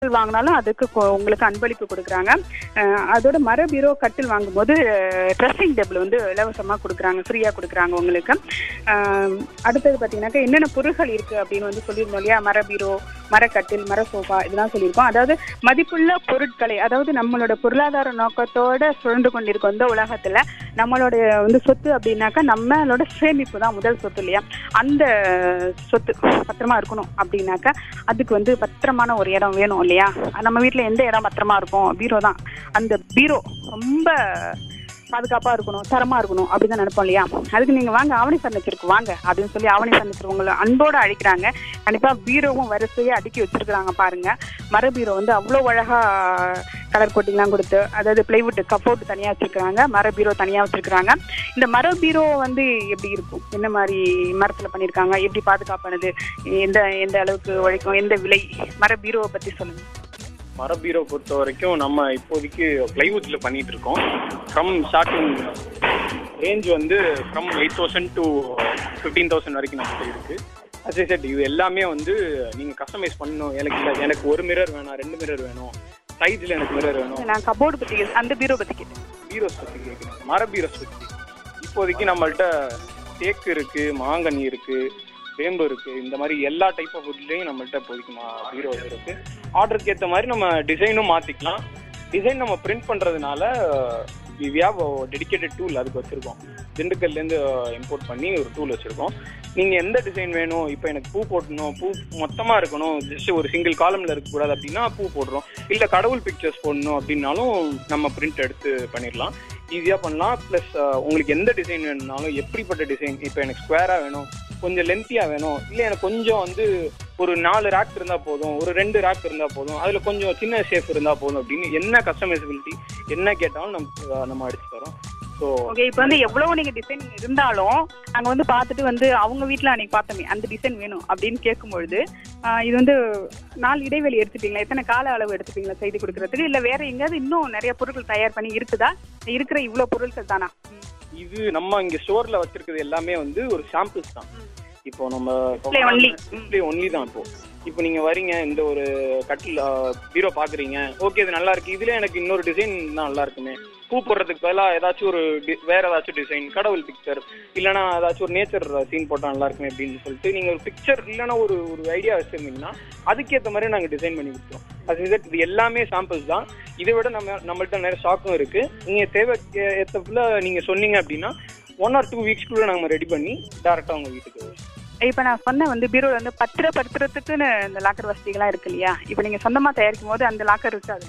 வாங்கினாலும் அதுக்கு கொ- உங்களுக்கு அன்பளிப்பு கொடுக்குறாங்க அஹ் அதோட மர பீரோ கட்டில் வாங்கும்போது ட்ரெஸ்ஸிங் டேபிள் வந்து இலவசமாக கொடுக்குறாங்க ஃப்ரீயாக கொடுக்குறாங்க உங்களுக்கு அஹ் அடுத்தது பார்த்தீங்கன்னாக்கா என்னென்ன பொருட்கள் இருக்குது அப்படின்னு வந்து சொல்லியிருந்தோம் இல்லையா மர பீரோ மரக்கட்டில் மர சோஃபா இதெல்லாம் சொல்லியிருக்கோம் அதாவது மதிப்புள்ள பொருட்களை அதாவது நம்மளோட பொருளாதார நோக்கத்தோட சுழன்று கொண்டிருக்கும் இந்த உலகத்தில் நம்மளோட வந்து சொத்து அப்படின்னாக்கா நம்மளோட சேமிப்பு தான் முதல் சொத்து இல்லையா அந்த சொத்து பத்திரமா இருக்கணும் அப்படின்னாக்கா அதுக்கு வந்து பத்திரமான ஒரு இடம் வேணும் இல்லையா நம்ம வீட்டில் எந்த இடம் பத்திரமா இருக்கும் பீரோ தான் அந்த பீரோ ரொம்ப பாதுகாப்பாக இருக்கணும் தரமாக இருக்கணும் அப்படின்னு தான் நினைப்போம் இல்லையா அதுக்கு நீங்கள் வாங்க ஆவணி ஃபர்னிச்சருக்கு வாங்க அப்படின்னு சொல்லி ஆவணி ஃபர்னிச்சர் உங்களை அன்போடு அழைக்கிறாங்க கண்டிப்பாக பீரோவும் வரிசையாக அடுக்கி வச்சிருக்கிறாங்க பாருங்க மர பீரோ வந்து அவ்வளோ அழகாக கலர் கோட்டிங்லாம் கொடுத்து அதாவது பிளைவுட் கப்போர்ட் தனியாக வச்சிருக்காங்க மர பீரோ தனியாக வச்சிருக்காங்க இந்த மர பீரோ வந்து எப்படி இருக்கும் என்ன மாதிரி மரத்தில் பண்ணியிருக்காங்க எப்படி பாதுகாப்பானது எந்த எந்த அளவுக்கு உழைக்கும் எந்த விலை மர பீரோவை பற்றி சொல்லுங்க மர பீரோ பொறுத்த வரைக்கும் நம்ம இப்போதைக்கு பிளைவுட்ல பண்ணிட்டு இருக்கோம் ஃப்ரம் ஸ்டார்டிங் ரேஞ்ச் வந்து from eight thousand to fifteen thousand வரைக்கும் நம்மகிட்ட இருக்கு as I said இது எல்லாமே வந்து நீங்க கஸ்டமைஸ் பண்ணணும் எனக்கு இல்ல எனக்கு ஒரு மிரர் வேணும் ரெண்டு மிரர் வேணும் சைஸ்ல எனக்கு மிரர் வேணும் நான் கபோர்டு பற்றி கேட்டேன். அந்த பீரோ பற்றி கேட்டேன் பீரோஸ் பத்தி கேட்குறேன் மர பீரோஸ் பத்தி இப்போதைக்கு நம்மள்ட்ட தேக்கு இருக்கு மாங்கனி இருக்கு வேம்பு இருக்கு இந்த மாதிரி எல்லா டைப் ஆஃப் வுட்லயும் நம்மள்ட்ட இப்போதைக்கு பீரோ இருக்கு ஆர்டருக்கு ஏற்ற மாதிரி நம்ம டிசைனும் மாத்திக்கலாம் டிசைன் நம்ம பிரிண்ட் பண்றதுனால வி ஹேவ் டெடிகேட்டட் டூல் அதுக்கு வச்சிருக்கோம் திண்டுக்கல்லேருந்து இம்போர்ட் பண்ணி ஒரு டூல் வச்சிருக்கோம் நீங்க எந்த டிசைன் வேணும் இப்போ எனக்கு பூ போடணும் பூ மொத்தமா இருக்கணும் ஜஸ்ட் ஒரு சிங்கிள் காலம்ல இருக்கக்கூடாது அப்படின்னா பூ போடுறோம் இல்ல கடவுள் பிக்சர்ஸ் போடணும் அப்படின்னாலும் நம்ம பிரிண்ட் எடுத்து பண்ணிடலாம் ஈஸியா பண்ணலாம் ப்ளஸ் உங்களுக்கு எந்த டிசைன் வேணும்னாலும் எப்படிப்பட்ட டிசைன் இப்போ எனக்கு ஸ்கொயரா வேணும் கொஞ்சம் லென்த்தியா வேணும் இல்லை எனக்கு கொஞ்சம் வந்து ஒரு நாலு ரேக் இருந்தா போதும் ஒரு ரெண்டு ரேக் இருந்தா போதும் அதுல கொஞ்சம் சின்ன ஷேப் இருந்தா போதும் அப்படின்னு என்ன கஸ்டமைசபிலிட்டி என்ன கேட்டாலும் நம்ம நம்ம அடிச்சு தரோம் ஸோ ஓகே இப்போ வந்து எவ்வளவு நீங்க டிசைன் இருந்தாலும் அங்க வந்து பார்த்துட்டு வந்து அவங்க வீட்ல அன்னைக்கு பார்த்தோமே அந்த டிசைன் வேணும் அப்படின்னு கேட்கும்பொழுது ஆஹ் இது வந்து நாள் இடைவெளி எடுத்துப்பீங்களா எத்தனை கால அளவு எடுத்துப்பீங்களா செய்து கொடுக்கறதுக்கு இல்ல வேற எங்கேயாவது இன்னும் நிறைய பொருட்கள் தயார் பண்ணி இருக்குதா இருக்கிற இவ்வளவு பொருட்கள் தானா இது நம்ம இங்க ஸ்டோர்ல வச்சிருக்கிறது எல்லாமே வந்து ஒரு சாம்பிள்ஸ் தான் இப்போ நம்ம Display only. டிஸ்பிளே ஒன்லி தான் இப்போ இப்போ நீங்க வரீங்க இந்த ஒரு கட்டில் பீரோ பாக்குறீங்க ஓகே இது நல்லா இருக்கு இதுல எனக்கு இன்னொரு டிசைன் தான் நல்லா இருக்குமே பூ போடுறதுக்கு பதிலாக ஏதாச்சும் ஒரு di- வேற ஏதாச்சும் டிசைன் கடவுள் பிக்சர் இல்லைன்னா ஏதாச்சும் ஒரு நேச்சர் சீன் போட்டா நல்லா இருக்குமே அப்படின்னு சொல்லிட்டு நீங்க ஒரு பிக்சர் இல்லைன்னா ஒரு ஒரு ஐடியா வச்சிருந்தீங்கன்னா அதுக்கேற்ற மாதிரி நாங்க டிசைன் பண்ணி கொடுத்துருவோம் அது இது இது எல்லாமே சாம்பிள்ஸ் தான் இதை விட நம்ம நம்மள்ட்ட நிறைய ஸ்டாக்கும் இருக்கு நீங்க தேவை ஏற்றப்புல நீங்க சொன்னீங்க அப்படின்னா ஒன் ஆர் டூ வீக்ஸ்க்குள்ள நாங்க ரெடி பண்ணி டேரக்டா உங்க வீட்டுக்கு இப்ப நான் சொன்ன வந்து பீரோல வந்து பத்திரப்படுத்துறதுக்குன்னு இந்த லாக்கர் வசதிகள்லாம் இருக்கு இல்லையா இப்போ நீங்க சொந்தமா தயாரிக்கும் போது அந்த லாக்கர் இருக்காது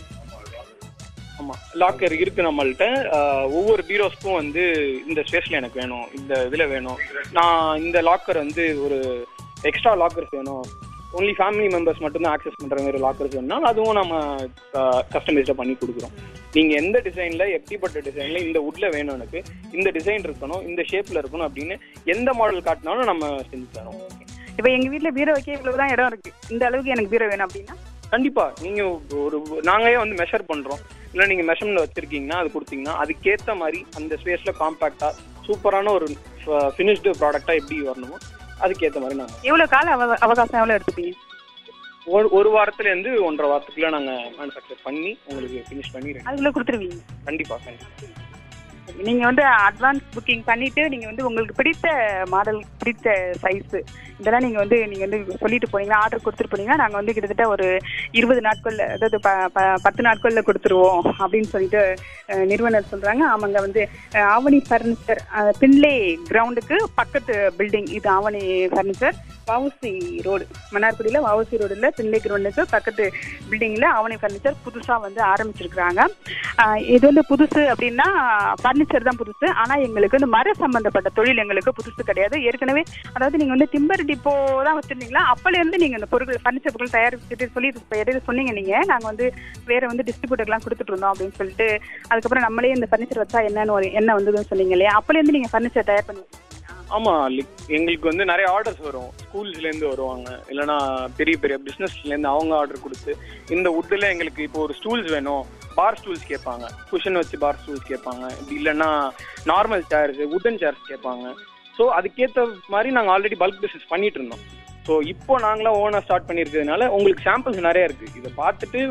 ஆமா லாக்கர் இருக்கு நம்மள்ட்ட ஆஹ், ஒவ்வொரு பீரோஸ்க்கும் வந்து இந்த ஸ்பேஸ்ல எனக்கு வேணும் இந்த இதுல வேணும் நான் இந்த லாக்கர் வந்து ஒரு எக்ஸ்ட்ரா லாக்கர்ஸ் வேணும் ஒன்லி ஃபேமிலி மெம்பர்ஸ் மட்டும்தான் ஆக்சஸ் பண்ற மாதிரி லாக்கர்ஸ் வேணும்னா அதுவும் நம்ம கஸ்டமைஸ்டா பண்ணி கொடுக்குறோம் நீங்க எந்த டிசைன்ல எப்படிப்பட்ட டிசைன்ல இந்த வுட்ல வேணும் எனக்கு இந்த டிசைன் இருக்கணும் இந்த ஷேப்ல இருக்கணும் அப்படின்னு எந்த மாடல் காட்டினாலும் நம்ம செஞ்சு தரோம் இப்போ எங்க வீட்ல பீரோ வைக்க இவ்வளவுதான் இடம் இருக்கு இந்த அளவுக்கு எனக்கு பீரோ வேணும் அப்படின்னா கண்டிப்பா நீங்க ஒரு நாங்களே வந்து மெஷர் பண்றோம் இல்ல நீங்க மெஷர்மெண்ட் வச்சிருக்கீங்கன்னா அது கொடுத்தீங்கன்னா அதுக்கேத்த மாதிரி அந்த ஸ்பேஸ்ல காம்பாக்டா சூப்பரான ஒரு ஃபினிஷ்டு ப்ராடக்டா எப்படி வரணுமோ அதுக்கேத்த மாதிரி நாங்க எவ்வளவு கால அவ- அவகாசம் எவ்வளவு எடுத்துப்பீங்க ஒரு ஒரு வாரத்துல இருந்து ஒன்றரை வாரத்துக்குள்ள நாங்க மேனுஃபேக்சர் பண்ணி உங்களுக்கு ஃபினிஷ் பண்ணி ready- அதுக்குள்ள கொடுத்துருவீங்க கண்டிப்பா கண்டிப்பா நீங்க வந்து அட்வான்ஸ் புக்கிங் பண்ணிட்டு நீங்க வந்து உங்களுக்கு பிடித்த மாடல் பிடித்த சைஸ் இதெல்லாம் நீங்க வந்து நீங்க வந்து சொல்லிட்டு போனீங்கன்னா ஆர்டர் கொடுத்துட்டு போனீங்கன்னா நாங்க வந்து கிட்டத்தட்ட ஒரு இருபது நாட்கள்ல அதாவது ப- ப- பத்து நாட்கள்ல கொடுத்துருவோம் அப்படின்னு சொல்லிட்டு அஹ், நிறுவனர் சொல்றாங்க ஆமாங்க வந்து அஹ், ஆவணி ஃபர்னிச்சர் பின்லே கிரவுண்டுக்கு பக்கத்து பில்டிங் இது ஆவணி ஃபர்னிச்சர் வவுசி ரோடு மன்னார்குடியில் வவுசி ரோடுல பின்லே கிரவுண்டுக்கு பக்கத்து பில்டிங்ல ஆவணி ஃபர்னிச்சர் புதுசா வந்து ஆரம்பிச்சிருக்கிறாங்க ஆஹ் இது வந்து புதுசு அப்படின்னா ஃபர்னிச்சர் தான் புதுசு ஆனா எங்களுக்கு வந்து மர சம்பந்தப்பட்ட தொழில் எங்களுக்கு புதுசு கிடையாது ஏற்கனவே அதாவது நீங்க வந்து டிம்பர் டிப்போ தான் வச்சிருந்தீங்களா அப்பல இருந்து நீங்க இந்த பொருட்கள் ஃபர்னிச்சர் பொருட்கள் தயாரிச்சுட்டு சொல்லி இப்ப இடையில சொன்னீங்க நீங்க நாங்க வந்து வேற வந்து டிஸ்ட்ரிபியூட்டர்லாம் கொடுத்துட்டு இருந்தோம் அப்படின்னு சொல்லிட்டு அதுக்கப்புறம் நம்மளே இந்த ஃபர்னிச்சர் வச்சா என்னன்னு ஒரு என்ன வந்ததுன்னு சொன்னீங்க இல்லையா அப்பல இருந்து நீங்க ஃபர்னிச்சர் தயார் பண்ணி ஆமா like எங்களுக்கு வந்து நிறைய ஆர்டர்ஸ் வரும் ஸ்கூல்ஸ்ல இருந்து வருவாங்க இல்லைன்னா பெரிய பெரிய பிசினஸ்ல இருந்து அவங்க ஆர்டர் கொடுத்து இந்த வுட்ல எங்களுக்கு இப்போ ஒரு ஸ்டூல்ஸ் வேணும் பார் ஸ்டூல்ஸ் கேட்பாங்க குஷன் வச்சு பார் ஸ்டூல்ஸ் கேட்பாங்க இப்படி இல்லைன்னா நார்மல் சேர்ஸ் வுடன் சேர்ஸ் கேட்பாங்க ஸோ அதுக்கேற்ற மாதிரி நாங்கள் ஆல்ரெடி பல்க் பிசினஸ் பண்ணிட்டு இருந்தோம் ஸோ இப்போ நாங்களாம் ஓனாக ஸ்டார்ட் பண்ணியிருக்கிறதுனால உங்களுக்கு சாம்பிள்ஸ் நிறைய இருக்கு இதை பார்த்துட்டு